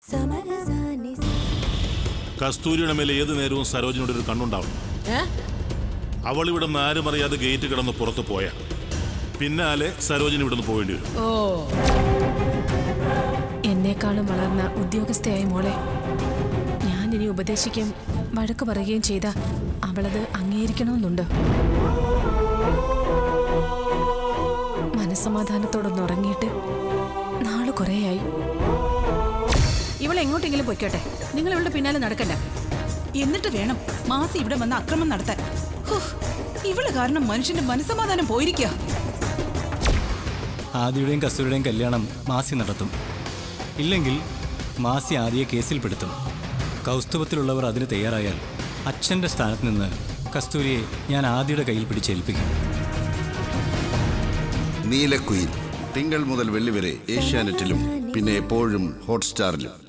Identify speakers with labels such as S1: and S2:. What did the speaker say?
S1: കസ്തൂരിയുടെ മേലെ ഏത് നേരവും സരോജിനോട് ഒരു കണ്ണുണ്ടാവും
S2: ഏ
S1: അവൾ ഇവിടെ നിന്ന് ആരും അറിയാതെ ഗേറ്റ് കിടന്ന് പുറത്ത് പോയാ പിന്നാലെ സരോജിനി ഇവിടെ നിന്ന് പോകേണ്ടി വരും
S2: ഓ
S3: എന്നെക്കാളും വളർന്ന ഉദ്യോഗസ്ഥയായ മോളെ ഞാൻ ഇനി ഉപദേശിക്കുകയും വഴക്ക് പറയുകയും ചെയ്ത അവളത് അംഗീകരിക്കണമെന്നുണ്ട് മനസ്സമാധാനത്തോടൊന്ന് ഉറങ്ങിയിട്ട് നാള് കുറേയായി
S2: ഇവൾ എങ്ങോട്ടെങ്കിലും പൊയ്ക്കോട്ടെ നിങ്ങൾ ഇവളുടെ പിന്നാലെ നടക്കണ്ട എന്നിട്ട് വേണം മാസി ഇവിടെ വന്ന് അക്രമം നടത്താൻ ഹോ, ഇവള് കാരണം മനുഷ്യന്റെ മനസ്സമാധാനം പോയിരിക്കുക
S4: ആദിയുടെയും കസ്തൂരിയുടെയും കല്യാണം മാസി നടത്തും ഇല്ലെങ്കിൽ മാസി ആദിയെ കേസിൽപ്പെടുത്തും കൗസ്തുഭത്തിലുള്ളവർ അതിന് തയ്യാറായാൽ അച്ഛൻ്റെ സ്ഥാനത്ത് നിന്ന് കസ്തൂരിയെ ഞാൻ ആദിയുടെ കയ്യിൽ പിടിച്ചേൽപ്പിക്കും
S5: നീലക്കുയിൽ തിങ്കൾ മുതൽ വെള്ളി വരെ ഏഷ്യാനെറ്റിലും പിന്നെ എപ്പോഴും ഹോട്ട്സ്റ്റാറിലും